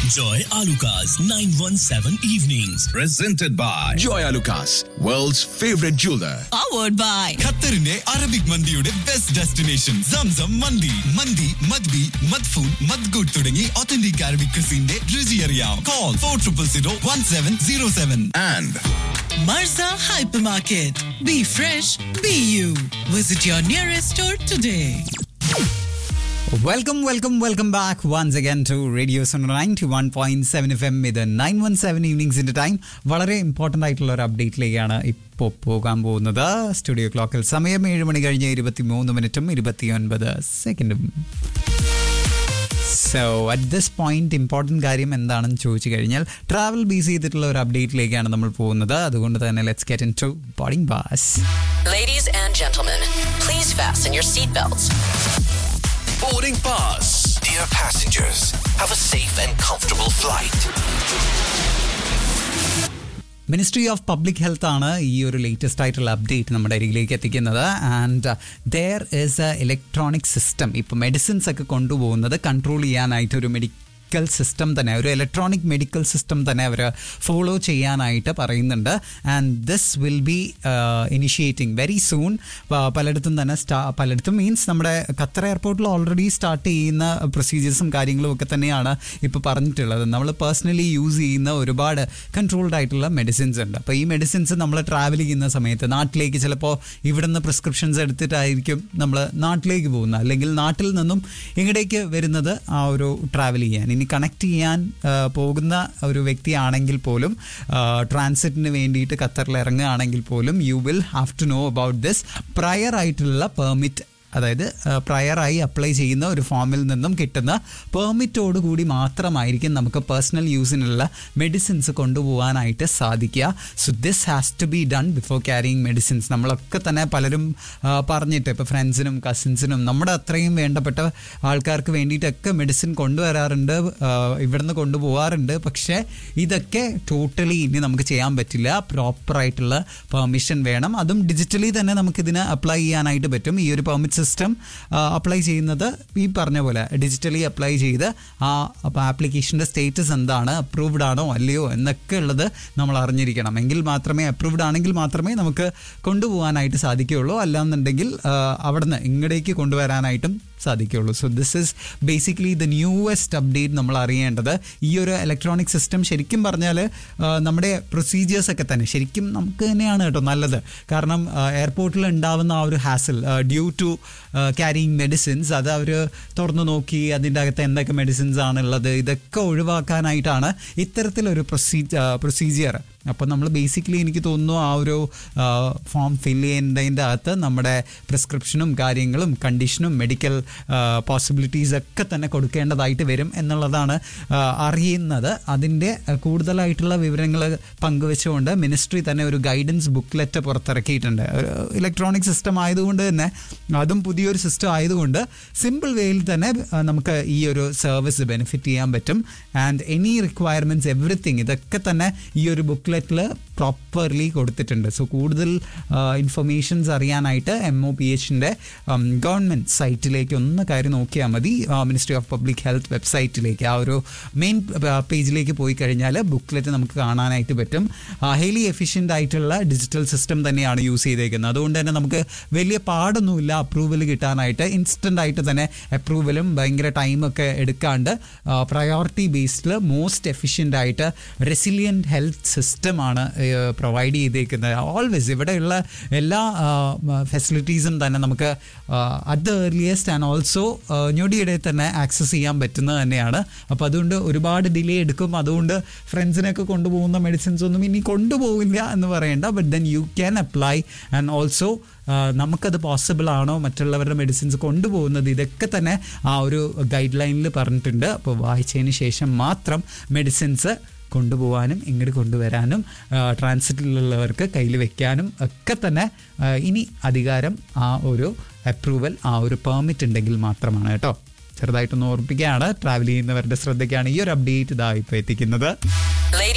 Joy Alukas, 917 Evenings. Presented by Joy Lucas, world's favorite jeweler. powered by ഖത്തറിന്റെ Arabic മന്തിയുടെ best destination Zamzam മന്തി മന്തി മദ്ബി മദ്ഫൂൺ മദ്ഗൂട്ട് തുടങ്ങി ഒത്തന്റിക് അറബിക് ക്രിസിന്റെ രുചി അറിയാം call four triple zero one seven zero seven And Marza Hypermarket. Be fresh, be you. Visit your nearest store today. Welcome welcome welcome back once again to radio ninety one point seven F M ഇത് nine one seven ഈവനിങ്സിന്റെ time വളരെ important ആയിട്ടുള്ള ഒരു അപ്ഡേറ്റിലേക്കാണ് ഇപ്പോൾ പോകാൻ പോകുന്നത് studio ക്ലോക്കിൽ സമയം ഏഴ് മണി കഴിഞ്ഞ് ഇരുപത്തി മൂന്ന് മിനിറ്റും ഇരുപത്തിയൊൻപത് സെക്കൻഡും so at this point important കാര്യം എന്താണെന്ന് ചോദിച്ചു കഴിഞ്ഞാൽ ട്രാവൽ ബേസ് ചെയ്തിട്ടുള്ള ഒരു അപ്ഡേറ്റിലേക്കാണ് നമ്മൾ പോകുന്നത് അതുകൊണ്ട് തന്നെ let's get into boarding pass Ladies and gentlemen, please fasten your seatbelts. boarding pass. Dear passengers, have a safe and comfortable flight. Ministry of public health ആണ് ഈ ഒരു ലേറ്റസ്റ്റ് ആയിട്ടുള്ള അപ്ഡേറ്റ് നമ്മുടെ അരികിലേക്ക് എത്തിക്കുന്നത് and there is a electronic system ഇപ്പോൾ medicines ഒക്കെ കൊണ്ടുപോകുന്നത് കൺട്രോൾ ചെയ്യാനായിട്ട് ഒരു മെഡിക്കൽ സിസ്റ്റം തന്നെ ഒരു ഇലക്ട്രോണിക് മെഡിക്കൽ സിസ്റ്റം തന്നെ അവർ ഫോളോ ചെയ്യാനായിട്ട് പറയുന്നുണ്ട് and this will be initiating very soon പലയിടത്തും തന്നെ സ്റ്റാ പലയിടത്തും മീൻസ് നമ്മുടെ ഖത്തർ എയർപോർട്ടിൽ ഓൾറെഡി സ്റ്റാർട്ട് ചെയ്യുന്ന പ്രൊസീജിയേഴ്സും കാര്യങ്ങളും ഒക്കെ തന്നെയാണ് ഇപ്പോൾ പറഞ്ഞിട്ടുള്ളത് നമ്മൾ പേഴ്സണലി യൂസ് ചെയ്യുന്ന ഒരുപാട് കൺട്രോൾഡ് ആയിട്ടുള്ള മെഡിസിൻസ് ഉണ്ട് അപ്പോൾ ഈ മെഡിസിൻസ് നമ്മൾ ട്രാവൽ ചെയ്യുന്ന സമയത്ത് നാട്ടിലേക്ക് ചിലപ്പോൾ ഇവിടുന്ന് പ്രിസ്ക്രിപ്ഷൻസ് എടുത്തിട്ടായിരിക്കും നമ്മൾ നാട്ടിലേക്ക് പോകുന്നത് അല്ലെങ്കിൽ നാട്ടിൽ നിന്നും ഇങ്ങടേക്ക് വരുന്നത് ആ ഒരു ട്രാവൽ ചെയ്യാൻ ഇനി കണക്ട് ചെയ്യാൻ ആ, പോകുന്ന ഒരു വ്യക്തിയാണെങ്കിൽ പോലും ട്രാൻസിറ്റിന് വേണ്ടിയിട്ട് ഖത്തറിൽ ഇറങ്ങുകയാണെങ്കിൽ പോലും you will have to know about this prior ആയിട്ടുള്ള പെർമിറ്റ് അതായത് പ്രയറായി അപ്ലൈ ചെയ്യുന്ന ഒരു ഫോമിൽ നിന്നും കിട്ടുന്ന പെർമിറ്റോട് കൂടി മാത്രമായിരിക്കും നമുക്ക് പേഴ്സണൽ യൂസിനുള്ള മെഡിസിൻസ് കൊണ്ടുപോകാനായിട്ട് സാധിക്കുക so this has to be done before carrying medicines നമ്മളൊക്കെ തന്നെ പലരും ആ, പറഞ്ഞിട്ട് ഇപ്പോൾ ഫ്രണ്ട്സിനും കസിൻസിനും നമ്മുടെ അത്രയും വേണ്ടപ്പെട്ട ആൾക്കാർക്ക് വേണ്ടിയിട്ടൊക്കെ മെഡിസിൻ കൊണ്ടുവരാറുണ്ട് ആ, ഇവിടുന്ന് കൊണ്ടുപോകാറുണ്ട് പക്ഷേ ഇതൊക്കെ ടോട്ടലി ഇനി നമുക്ക് ചെയ്യാൻ പറ്റില്ല പ്രോപ്പറായിട്ടുള്ള പെർമിഷൻ വേണം അതും ഡിജിറ്റലി തന്നെ നമുക്കിതിന് അപ്ലൈ ചെയ്യാനായിട്ട് പറ്റും ഈ ഒരു പെർമിറ്റ് സിസ്റ്റം അപ്ലൈ ചെയ്യുന്നത് ഈ പറഞ്ഞ പോലെ ഡിജിറ്റലി അപ്ലൈ ചെയ്ത് ആ അപ്പോൾ ആപ്ലിക്കേഷൻ്റെ സ്റ്റേറ്റസ് എന്താണ് അപ്രൂവ്ഡ് ആണോ അല്ലയോ എന്നൊക്കെ ഉള്ളത് നമ്മൾ അറിഞ്ഞിരിക്കണം എങ്കിൽ മാത്രമേ അപ്രൂവ്ഡ് ആണെങ്കിൽ മാത്രമേ നമുക്ക് കൊണ്ടുപോകാനായിട്ട് സാധിക്കുകയുള്ളൂ അല്ലാന്നുണ്ടെങ്കിൽ അവിടെ നിന്ന് ഇങ്ങടേക്ക് കൊണ്ടുവരാനായിട്ടും സാധിക്കുകയുള്ളൂ so this is basically the newest update നമ്മൾ അറിയേണ്ടത് ഈ ഒരു ഇലക്ട്രോണിക് സിസ്റ്റം ശരിക്കും പറഞ്ഞാൽ നമ്മുടെ പ്രൊസീജിയേഴ്സ് ഒക്കെ തന്നെ ശരിക്കും നമുക്ക് തന്നെയാണ് കേട്ടോ നല്ലത് കാരണം എയർപോർട്ടിൽ ഉണ്ടാവുന്ന ആ ഒരു hassle due to carrying medicines അത് അവർ തുറന്നു നോക്കി അതിൻ്റെ അകത്ത് എന്തൊക്കെ മെഡിസിൻസ് ആണുള്ളത് ഇതൊക്കെ ഒഴിവാക്കാനായിട്ടാണ് ഇത്തരത്തിലൊരു പ്രൊസീജ് പ്രൊസീജിയർ അപ്പോൾ നമ്മൾ ബേസിക്കലി എനിക്ക് തോന്നുന്നു ആ ഒരു ഫോം ഫില്ല് ചെയ്യുന്നതിൻ്റെ അകത്ത് നമ്മുടെ പ്രിസ്ക്രിപ്ഷനും കാര്യങ്ങളും കണ്ടീഷനും മെഡിക്കൽ പോസിബിലിറ്റീസ് ഒക്കെ തന്നെ കൊടുക്കേണ്ടതായിട്ട് വരും എന്നുള്ളതാണ് ആ, അറിയുന്നത് അതിൻ്റെ കൂടുതലായിട്ടുള്ള വിവരങ്ങൾ പങ്കുവെച്ചുകൊണ്ട് മിനിസ്ട്രി തന്നെ ഒരു ഗൈഡൻസ് ബുക്ക്ലെറ്റ് പുറത്തിറക്കിയിട്ടുണ്ട് ഇലക്ട്രോണിക് സിസ്റ്റം ആയതുകൊണ്ട് തന്നെ അതും പുതിയൊരു സിസ്റ്റം ആയതുകൊണ്ട് സിമ്പിൾ വേയിൽ തന്നെ ആ, നമുക്ക് ഈ ഒരു സർവീസ് ബെനിഫിറ്റ് ചെയ്യാൻ പറ്റും ആൻഡ് എനി റിക്വയർമെൻറ്റ്സ് എവറിത്തിങ് ഇതൊക്കെ തന്നെ ഈ ഒരു ബുക്ക്ലെറ്റിൽ പ്രോപ്പർലി കൊടുത്തിട്ടുണ്ട് സോ കൂടുതൽ ഇൻഫർമേഷൻസ് അറിയാനായിട്ട് എം ഒ പി എച്ചിൻ്റെ ഗവൺമെൻറ് സൈറ്റിലേക്ക് ഒന്ന് കയറി നോക്കിയാൽ മതി മിനിസ്ട്രി ഓഫ് പബ്ലിക് ഹെൽത്ത് വെബ്സൈറ്റിലേക്ക് ആ ഒരു മെയിൻ പേജിലേക്ക് പോയി കഴിഞ്ഞാൽ ബുക്ക്ലെറ്റ് നമുക്ക് കാണാനായിട്ട് പറ്റും ഹൈലി എഫിഷ്യൻ്റ് ആയിട്ടുള്ള ഡിജിറ്റൽ സിസ്റ്റം തന്നെയാണ് യൂസ് ചെയ്തേക്കുന്നത് അതുകൊണ്ട് തന്നെ നമുക്ക് വലിയ പാടൊന്നുമില്ല അപ്രൂവൽ കിട്ടാനായിട്ട് ഇൻസ്റ്റൻ്റ് ആയിട്ട് തന്നെ അപ്രൂവലും ഭയങ്കര ടൈമൊക്കെ എടുക്കാണ്ട് പ്രയോറിറ്റി ബേസ്ഡിൽ മോസ്റ്റ് എഫിഷ്യൻ്റ് ആയിട്ട് റെസിലിയൻറ്റ് ഹെൽത്ത് സിസ്റ്റമാണ് പ്രൊവൈഡ് ചെയ്തേക്കുന്നത് ഓൾവേസ് ഇവിടെയുള്ള എല്ലാ ഫെസിലിറ്റീസും തന്നെ നമുക്ക് at the earliest and also ഞൊടിയിടെ തന്നെ ആക്സസ് ചെയ്യാൻ പറ്റുന്നത് തന്നെയാണ് അപ്പോൾ അതുകൊണ്ട് ഒരുപാട് ഡിലേ എടുക്കും അതുകൊണ്ട് ഫ്രണ്ട്സിനൊക്കെ കൊണ്ടുപോകുന്ന മെഡിസിൻസ് ഒന്നും ഇനി കൊണ്ടുപോകില്ല എന്ന് പറയേണ്ട but then you can apply and also നമുക്കത് പോസിബിൾ ആണോ മറ്റുള്ളവരുടെ മെഡിസിൻസ് കൊണ്ടുപോകുന്നത് ഇതൊക്കെ തന്നെ ആ ഒരു ഗൈഡ് ലൈനിൽ പറഞ്ഞിട്ടുണ്ട് അപ്പോൾ വായിച്ചതിന് ശേഷം മാത്രം മെഡിസിൻസ് കൊണ്ടുപോകാനും ഇങ്ങോട്ട് കൊണ്ടുവരാനും ട്രാൻസിറ്റിലുള്ളവർക്ക് കയ്യിൽ വെക്കാനും ഒക്കെ തന്നെ ആ, ഇനി അധികാരം ആ ഒരു അപ്രൂവൽ ആ ഒരു പെർമിറ്റ് ഉണ്ടെങ്കിൽ മാത്രമാണ് കേട്ടോ ചെറുതായിട്ടൊന്ന് ഓർപ്പിക്കുകയാണ് ട്രാവൽ ചെയ്യുന്നവരുടെ ശ്രദ്ധയ്ക്കാണ് ഈ ഒരു അപ്ഡേറ്റ് ഇതാ ഇപ്പോൾ എത്തിക്കുന്നത്